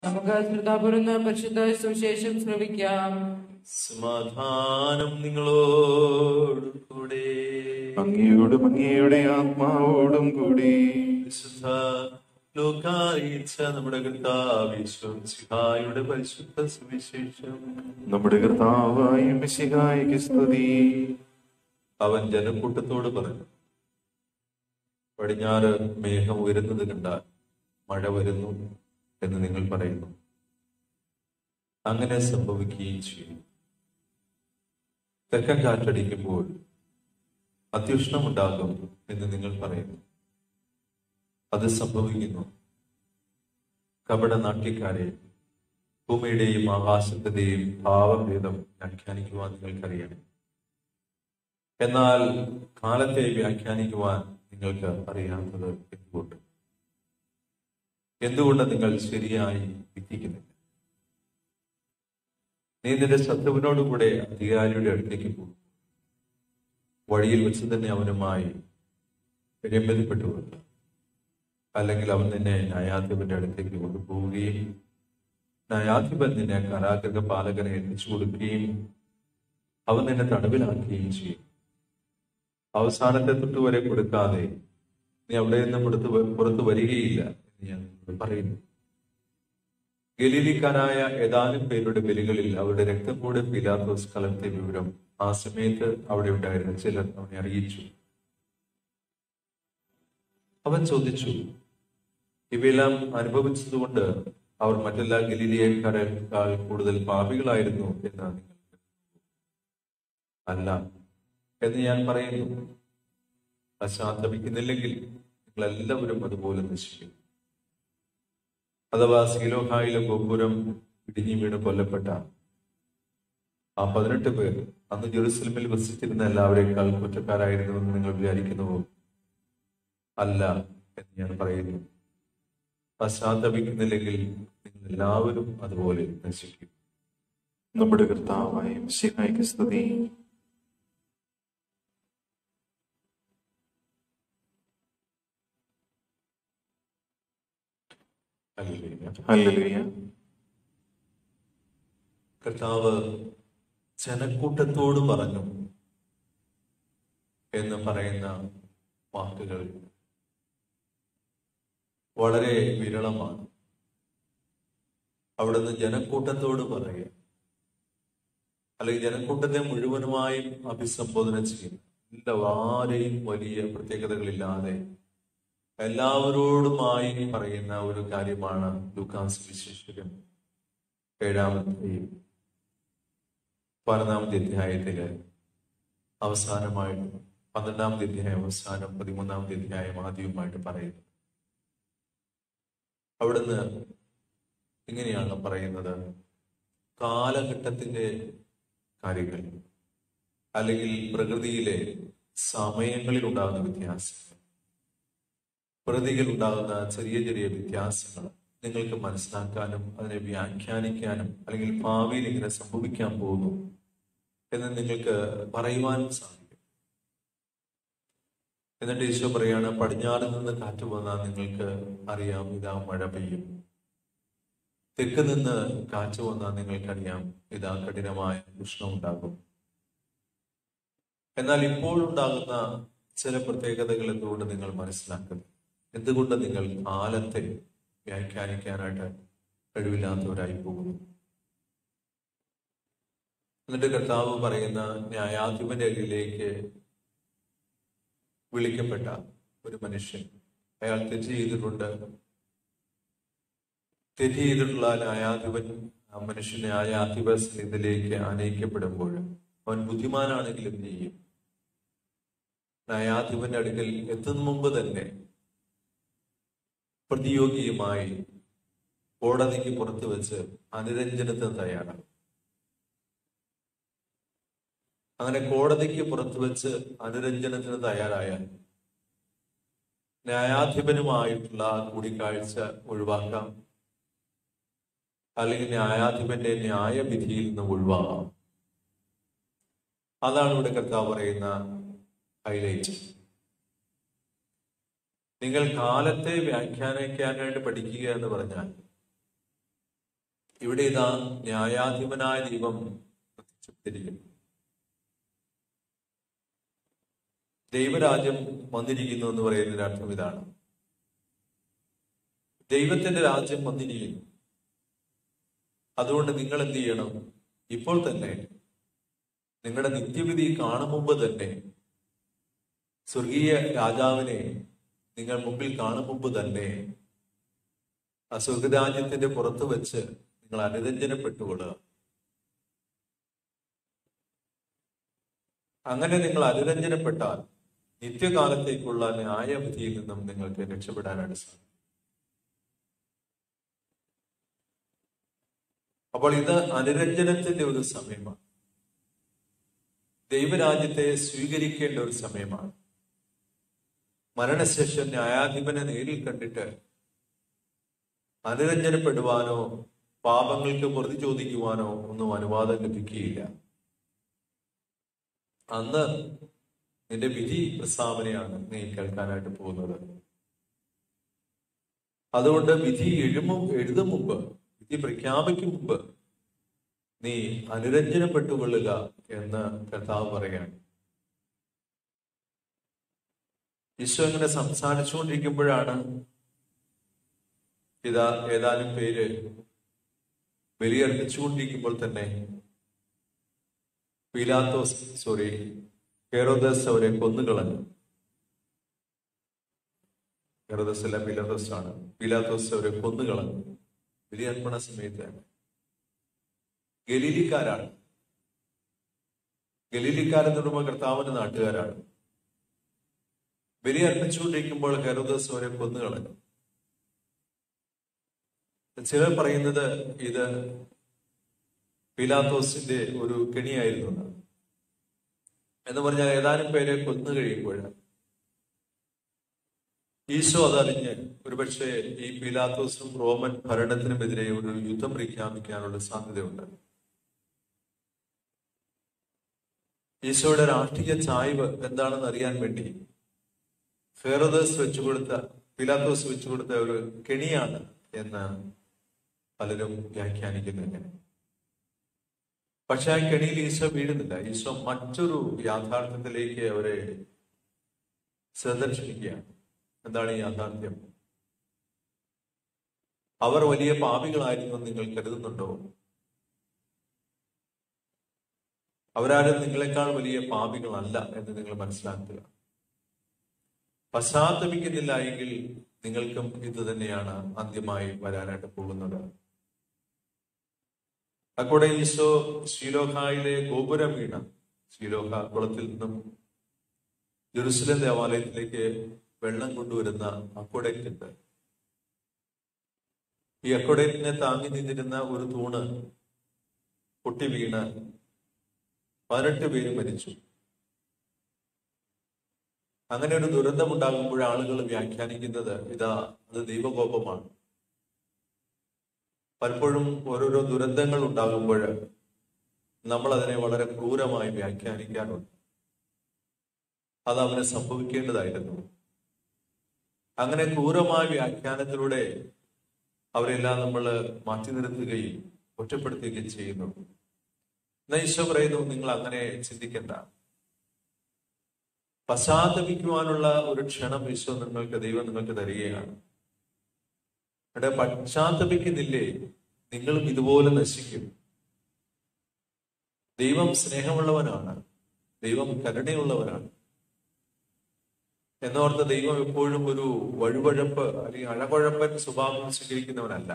നമുക്ക് ശ്രദ്ധാപൂർന്ന പരിശുദ്ധ സുവിശേഷം ശ്രവിക്കാം സമാധാനം നിങ്ങളോട് കൂടെ അങ്ങയോടും അങ്ങയുടെ ആത്മാവോടും കൂടി വിശുദ്ധ ലോകായിച്ച നമ്മുടെ കർത്താവിശ്വസിഹായുടെ പരിശുദ്ധ സുവിശേഷം നമ്മുടെ കർത്താവായ മിശിഹായിക്ക് സ്തുതി അവൻ ജനക്കൂട്ടത്തോട് പറഞ്ഞു പടിഞ്ഞാറ് മേഘം ഉയരുന്നത് കണ്ടാൽ മഴ വരുന്നു എന്ന് നിങ്ങൾ പറയുന്നു അങ്ങനെ സംഭവിക്കുകയും ചെയ്യും തെക്കൻ കാറ്റടിക്കുമ്പോൾ അത്യുഷ്ണമുണ്ടാകും എന്ന് നിങ്ങൾ പറയുന്നു അത് സംഭവിക്കുന്നു കപട നാട്യക്കാരെ ഭൂമിയുടെയും ആകാശത്തിന്റെയും ഭാവഭേദം വ്യാഖ്യാനിക്കുവാൻ നിങ്ങൾക്കറിയാം എന്നാൽ കാലത്തെ വ്യാഖ്യാനിക്കുവാൻ നിങ്ങൾക്ക് അറിയാത്തത് എന്തുകൊണ്ട് എന്തുകൊണ്ട് നിങ്ങൾ ശരിയായി വിധിക്കുന്നില്ല നീ നിന്റെ ശത്രുവിനോടുകൂടെ അധികാരിയുടെ അടുത്തേക്ക് പോകും വഴിയിൽ വെച്ച് തന്നെ അവനുമായി രമ്യതപ്പെട്ടു കൊടുക്കുക അല്ലെങ്കിൽ അവൻ നിന്നെ ന്യായാധിപന്റെ അടുത്തേക്ക് കൊണ്ടുപോവുകയും ന്യായാധിപൻ നിന്നെ കാരാഗ്രഹ പാലകനെ എത്തിച്ചു കൊടുക്കുകയും അവൻ നിന്നെ തടവിലാക്കുകയും ചെയ്യും അവസാനത്തെ തൊട്ട് വരെ കൊടുക്കാതെ നീ അവിടെ നിന്നും പുറത്ത് വ- പുറത്ത് വരികയില്ല എന്ന് ഞാൻ നിങ്ങളോട് പറയുന്നു ഗലീലിക്കാരായ ഏതാനും പേരുടെ ബലികളിൽ അവരുടെ രക്തം കൂടെ പിലാത്തോസ് കലർത്തിയ വിവരം ആ സമയത്ത് അവിടെ ഉണ്ടായിരുന്ന ചിലർ അവനെ അറിയിച്ചു അവൻ ചോദിച്ചു ഇവയെല്ലാം അനുഭവിച്ചതുകൊണ്ട് അവർ മറ്റെല്ലാ ഗലീലിയക്കാരേക്കാൾ കൂടുതൽ പാപികളായിരുന്നു എന്ന് നിങ്ങൾ അല്ല എന്ന് ഞാൻ പറയുന്നു പശ്ചാത്തപിക്കുന്നില്ലെങ്കിൽ നിങ്ങൾ എല്ലാവരും അതുപോലെ നശിക്കും അഥവാ സീലോഹായിലെ ഗോപുരം ഇടിഞ്ഞു വീണ് കൊല്ലപ്പെട്ട ആ പതിനെട്ട് പേർ അന്ന് ജെറുസലമിൽ വസിച്ചിരുന്ന എല്ലാവരെക്കാൾ കുറ്റക്കാരായിരുന്നുവെന്ന് നിങ്ങൾ വിചാരിക്കുന്നുവോ അല്ല എന്ന് ഞാൻ പറയുന്നു പശ്ചാത്തപിക്കുന്നില്ലെങ്കിൽ നിങ്ങൾ എല്ലാവരും അതുപോലെ നശിക്കും നമ്മുടെ കർത്താവായ മിശിഹായിക്ക് സ്തുതി ഹല്ലേലൂയ. ഹല്ലേലൂയ കർത്താവ് ജനക്കൂട്ടത്തോട് പറഞ്ഞു എന്ന് പറയുന്ന വാക്കുകൾ വളരെ വിരളമാണ് അവിടുന്ന് ജനക്കൂട്ടത്തോട് പറയുക അല്ലെങ്കിൽ ജനക്കൂട്ടത്തെ മുഴുവനുമായും അഭിസംബോധന ചെയ്യുന്നു എല്ലാ ആരെയും വലിയ പ്രത്യേകതകളില്ലാതെ എല്ലാവരോടുമായി പറയുന്ന ഒരു കാര്യമാണ് ലൂക്കാസ് വിശേഷകൻ ഏഴാമത്തെയും പതിനൊന്നാമത്തെ അധ്യായത്തില് അവസാനമായിട്ട് പന്ത്രണ്ടാമത്തെ അധ്യായം അവസാനം പതിമൂന്നാമത്തെ അധ്യായം ആദ്യവുമായിട്ട് പറയുന്നു അവിടുന്ന് ഇങ്ങനെയാണ് പറയുന്നത് കാലഘട്ടത്തിന്റെ കാര്യങ്ങൾ അല്ലെങ്കിൽ പ്രകൃതിയിലെ സമയങ്ങളിൽ ഉണ്ടാകുന്ന വ്യത്യാസങ്ങൾ പ്രകൃതിയിൽ ഉണ്ടാകുന്ന ചെറിയ ചെറിയ വ്യത്യാസങ്ങൾ നിങ്ങൾക്ക് മനസ്സിലാക്കാനും അതിനെ വ്യാഖ്യാനിക്കാനും അല്ലെങ്കിൽ ഭാവിയിൽ ഇങ്ങനെ സംഭവിക്കാൻ പോകുന്നു എന്ന് നിങ്ങൾക്ക് പറയുവാനും സാധിക്കും എന്നിട്ട് ഈശോ പറയാണ് പടിഞ്ഞാറ് നിന്ന് കാറ്റ് വന്നാൽ നിങ്ങൾക്ക് അറിയാം ഇതാ മഴ പെയ്യും തെക്ക് നിന്ന് കാറ്റ് വന്നാൽ നിങ്ങൾക്കറിയാം ഇതാ കഠിനമായ ഉഷ്ണം ഉണ്ടാകും എന്നാൽ ഇപ്പോഴുണ്ടാകുന്ന ചില പ്രത്യേകതകൾ എന്തുകൊണ്ട് നിങ്ങൾ മനസ്സിലാക്കുന്നു എന്തുകൊണ്ട് നിങ്ങൾ കാലത്തെ വ്യാഖ്യാനിക്കാനായിട്ട് കഴിവില്ലാത്തവരായി പോകുന്നു എന്നിട്ട് കർത്താവ് പറയുന്ന ന്യായാധിപന്റെ അരികിലേക്ക് വിളിക്കപ്പെട്ട ഒരു മനുഷ്യൻ അയാൾ തെറ്റ് ചെയ്തിട്ടുണ്ട് തെറ്റ് ചെയ്തിട്ടുള്ള ന്യായാധിപൻ ആ മനുഷ്യൻ ന്യായാധിപ സന്നിധിയിലേക്ക് ആനയിക്കപ്പെടുമ്പോൾ അവൻ ബുദ്ധിമാനാണെങ്കിലും എന്ത് ചെയ്യും ന്യായാധിപന്റെ അടുക്കൽ എത്തുന്ന മുമ്പ് തന്നെ പ്രതിയോഗിയുമായി കോടതിക്ക് പുറത്തു വെച്ച് അനുരഞ്ജനത്തിന് തയ്യാറാണ് അങ്ങനെ കോടതിക്ക് പുറത്തു വെച്ച് അനുരഞ്ജനത്തിന് തയ്യാറായാൽ ന്യായാധിപനുമായിട്ടുള്ള കൂടിക്കാഴ്ച ഒഴിവാക്കാം അല്ലെങ്കിൽ ന്യായാധിപന്റെ ന്യായവിധിയിൽ നിന്ന് ഒഴിവാകാം അതാണ് ഇവിടെ കർത്താവ് പറയുന്ന ഹൈലൈറ്റ് നിങ്ങൾ കാലത്തെ വ്യാഖ്യാനിക്കാനായിട്ട് പഠിക്കുക എന്ന് പറഞ്ഞാൽ ഇവിടെ ഇതാ ന്യായാധിപനായ ദൈവം പ്രത്യക്ഷപ്പെട്ടിരിക്കുന്നു ദൈവരാജ്യം വന്നിരിക്കുന്നു എന്ന് പറയുന്നതിന്റെ അർത്ഥം ഇതാണ് ദൈവത്തിന്റെ രാജ്യം വന്നിരിക്കുന്നു അതുകൊണ്ട് നിങ്ങൾ എന്ത് ചെയ്യണം ഇപ്പോൾ തന്നെ നിങ്ങളുടെ നിത്യവിധി കാണും മുമ്പ് തന്നെ സ്വർഗീയ രാജാവിനെ നിങ്ങൾ മുമ്പിൽ കാണും മുമ്പ് തന്നെ ആ സ്വർഗരാജ്യത്തിന്റെ പുറത്ത് വെച്ച് നിങ്ങൾ അനുരഞ്ജനപ്പെട്ടുകൊള്ളുക അങ്ങനെ നിങ്ങൾ അനുരഞ്ജനപ്പെട്ടാൽ നിത്യകാലത്തേക്കുള്ള ന്യായവിധിയിൽ നിന്നും നിങ്ങൾക്ക് രക്ഷപ്പെടാനായിട്ട് സാധിക്കും അപ്പോൾ ഇത് അനുരഞ്ജനത്തിന്റെ ഒരു സമയമാണ് ദൈവരാജ്യത്തെ സ്വീകരിക്കേണ്ട ഒരു സമയമാണ് മരണശേഷം ന്യായാധിപനെ നേരിൽ കണ്ടിട്ട് അനുരഞ്ജനപ്പെടുവാനോ പാപങ്ങൾക്ക് പ്രതി ചോദിക്കുവാനോ ഒന്നും അനുവാദം ലഭിക്കുകയില്ല അന്ന് നിന്റെ വിധി പ്രസ്താവനയാണ് നീ കേൾക്കാനായിട്ട് പോകുന്നത് അതുകൊണ്ട് വിധി എഴുമു എഴുതും മുമ്പ് വിധി പ്രഖ്യാപിക്കും മുമ്പ് നീ അനുരഞ്ജനപ്പെട്ടുകൊള്ളുക എന്ന് കർത്താവ് പറയാണ് ഈശോ ഇങ്ങനെ സംസാരിച്ചുകൊണ്ടിരിക്കുമ്പോഴാണ് ഇതാ ഏതാനും പേര് ബലിയർപ്പിച്ചുകൊണ്ടിരിക്കുമ്പോൾ തന്നെ പീലാത്തോസ് സോറി ഹെറോദസ് അവരെ കൊന്നുകളഞ്ഞു ഹെറോദസ് അല്ല പീലാത്തോസ് ആണ് പീലാത്തോസ് അവരെ കൊന്നുകളഞ്ഞു ബലിയർപ്പണ സമയത്ത് ഗലീലിക്കാരാണ് ഗലീലിക്കാരെന്ന് പറയുമ്പോൾ കർത്താവിന്റെ നാട്ടുകാരാണ് ബലി അർപ്പിച്ചുകൊണ്ടിരിക്കുമ്പോൾ ഹെറോദസ് അവരെ കൊന്നുകളഞ്ഞു ചിലർ പറയുന്നത് ഇത് പിലാത്തോസിന്റെ ഒരു കെണിയായിരുന്നു എന്ന്. എന്ന് പറഞ്ഞാൽ ഏതാനും പേരെ കൊന്നു കഴിയുമ്പോൾ ഈശോ അതറിഞ്ഞ് ഒരുപക്ഷെ ഈ പിലാത്തോസും റോമൻ ഭരണത്തിനുമെതിരെ ഒരു യുദ്ധം പ്രഖ്യാപിക്കാനുള്ള സാധ്യതയുണ്ട് ഈശോയുടെ രാഷ്ട്രീയ ചായ്വ് എന്താണെന്ന് അറിയാൻ വേണ്ടി ഫെറോദസ് വെച്ചുകൊടുത്ത പിലാത്തോസ് വെച്ചുകൊടുത്ത ഒരു കെണിയാണ് എന്ന് പലരും വ്യാഖ്യാനിക്കുന്നില്ല പക്ഷെ ആ കെണിയിൽ ഈശോ വീഴുന്നില്ല ഈശോ മറ്റൊരു യാഥാർത്ഥ്യത്തിലേക്ക് അവരെ ശ്രദ്ധ ക്ഷണിക്കുകയാണ് എന്താണ് ഈ യാഥാർത്ഥ്യം അവർ വലിയ പാപികളായിരുന്നു എന്ന് നിങ്ങൾ കരുതുന്നുണ്ടോ അവരാരും നിങ്ങളെക്കാൾ വലിയ പാപികളല്ല എന്ന് നിങ്ങൾ മനസ്സിലാക്കുക പശ്ചാത്തപിക്കുന്നില്ല എങ്കിൽ നിങ്ങൾക്കും ഇത് തന്നെയാണ് അന്ത്യമായി വരാനായിട്ട് പോകുന്നത് അക്കൂടെ ഈശോ ശ്രീലോഹായിലെ ഗോപുരം വീണ ശ്രീലോഹ കുളത്തിൽ നിന്നും ജെറുസലേം ദേവാലയത്തിലേക്ക് വെള്ളം കൊണ്ടുവരുന്ന അക്വഡക്റ്റ് ഉണ്ട് ഈ അക്വഡക്റ്റിനെ താങ്ങി നിന്നിരുന്ന ഒരു തൂണ് പൊട്ടി വീണ് പതിനെട്ട് പേര് മരിച്ചു അങ്ങനെ ഒരു ദുരന്തം ഉണ്ടാകുമ്പോൾ ആളുകൾ വ്യാഖ്യാനിക്കുന്നത് ഇതാ അത് ദൈവകോപമാണ് പലപ്പോഴും ഓരോരോ ദുരന്തങ്ങൾ ഉണ്ടാകുമ്പോൾ നമ്മൾ അതിനെ വളരെ ക്രൂരമായി വ്യാഖ്യാനിക്കാറുണ്ട് അത് അവന് സംഭവിക്കേണ്ടതായിരുന്നു അങ്ങനെ ക്രൂരമായ വ്യാഖ്യാനത്തിലൂടെ അവരെല്ലാം നമ്മൾ മാറ്റി നിർത്തുകയും ഒറ്റപ്പെടുത്തുകയും ചെയ്യുന്നു എന്നാൽ ഈശോ പറയുന്നു നിങ്ങൾ അങ്ങനെ ചിന്തിക്കണ്ട പശ്ചാത്തപിക്കുവാനുള്ള ഒരു ക്ഷണം ഈശോ നിങ്ങൾക്ക് ദൈവം നിങ്ങൾക്ക് തരികയാണ് അവിടെ പശ്ചാത്തപിക്കുന്നില്ലേ നിങ്ങളും ഇതുപോലെ നശിക്കും ദൈവം സ്നേഹമുള്ളവനാണ് ദൈവം കരുണയുള്ളവനാണ് എന്നോർത്ത് ദൈവം എപ്പോഴും ഒരു വഴുവഴപ്പ് അല്ലെങ്കിൽ അഴകുഴപ്പൻ സ്വഭാവം സ്വീകരിക്കുന്നവനല്ല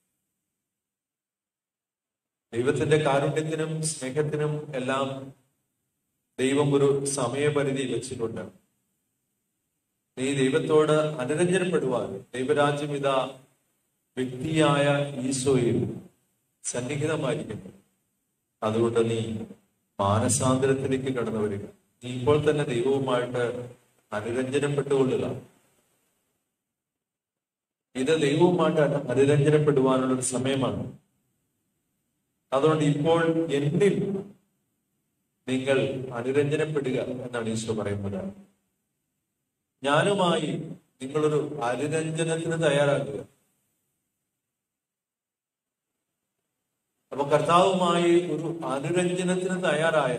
ദൈവത്തിന്റെ കാരുണ്യത്തിനും സ്നേഹത്തിനും എല്ലാം ദൈവം ഒരു സമയപരിധി വെച്ചിട്ടുണ്ട് നീ ദൈവത്തോട് അനുരഞ്ജനപ്പെടുവാൻ ദൈവരാജ്യം ഇതാ വ്യക്തിയായ ഈശോയിൽ സന്നിഹിതമായിരിക്കുന്നു അതുകൊണ്ട് നീ മാനസാന്തരത്തിലേക്ക് കടന്നു വരിക നീ ഇപ്പോൾ തന്നെ ദൈവവുമായിട്ട് അനുരഞ്ജനപ്പെട്ടുകൊള്ളുക ഇത് ദൈവവുമായിട്ട് അനുരഞ്ജനപ്പെടുവാനുള്ള ഒരു സമയമാണ് അതുകൊണ്ട് ഇപ്പോൾ എന്നിൽ നിങ്ങൾ അനുരഞ്ജനപ്പെടുക എന്നാണ് ഈശോ പറയുന്നത് ഞാനുമായി നിങ്ങളൊരു അനുരഞ്ജനത്തിന് തയ്യാറാകുക അപ്പൊ കർത്താവുമായി ഒരു അനുരഞ്ജനത്തിന് തയ്യാറായ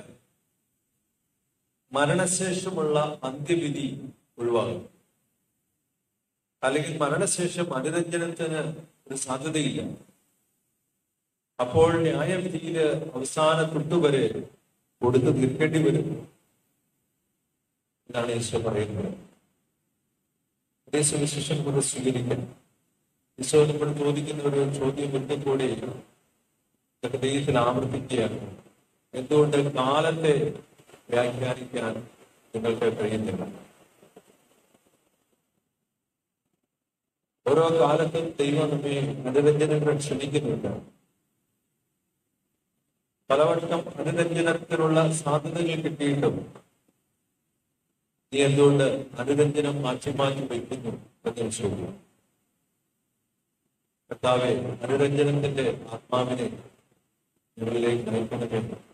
മരണശേഷമുള്ള അന്ത്യവിധി ഒഴിവാകും അല്ലെങ്കിൽ മരണശേഷം അനുരഞ്ജനത്തിന് ഒരു സാധ്യതയില്ല അപ്പോൾ ന്യായവിധിയില് അവസാന തൊട്ടുവരെ കൊടുത്തു തീർക്കേണ്ടി വരും എന്നാണ് ഈശോ പറയുന്നത് അതേ സുവിശേഷം കൂടെ സ്വീകരിക്കണം ഈശോ നമ്മൾ ചോദിക്കുന്ന ഒരു ചോദ്യം ഒരിക്കൽ കൂടി ഹൃദയത്തിൽ ആവർത്തിക്കുകയാണ് എന്തുകൊണ്ട് കാലത്തെ വ്യാഖ്യാനിക്കാൻ നിങ്ങൾക്ക് കഴിയുന്നില്ല ഓരോ കാലത്തും ദൈവം നമ്മെ അനുരഞ്ജനങ്ങൾ ക്ഷണിക്കുന്നുണ്ട് പലവട്ടം അനുരഞ്ജനത്തിനുള്ള സാധ്യതകൾ കിട്ടിയിട്ടും നീ എന്തുകൊണ്ട് അനുരഞ്ജനം മാറ്റി മാറ്റി വയ്ക്കുന്നു എന്ന് ചോദ്യം കർത്താവെ അനുരഞ്ജനത്തിന്റെ ആത്മാവിനെ ഞങ്ങളിലേക്ക് നയിക്കണമെന്ന്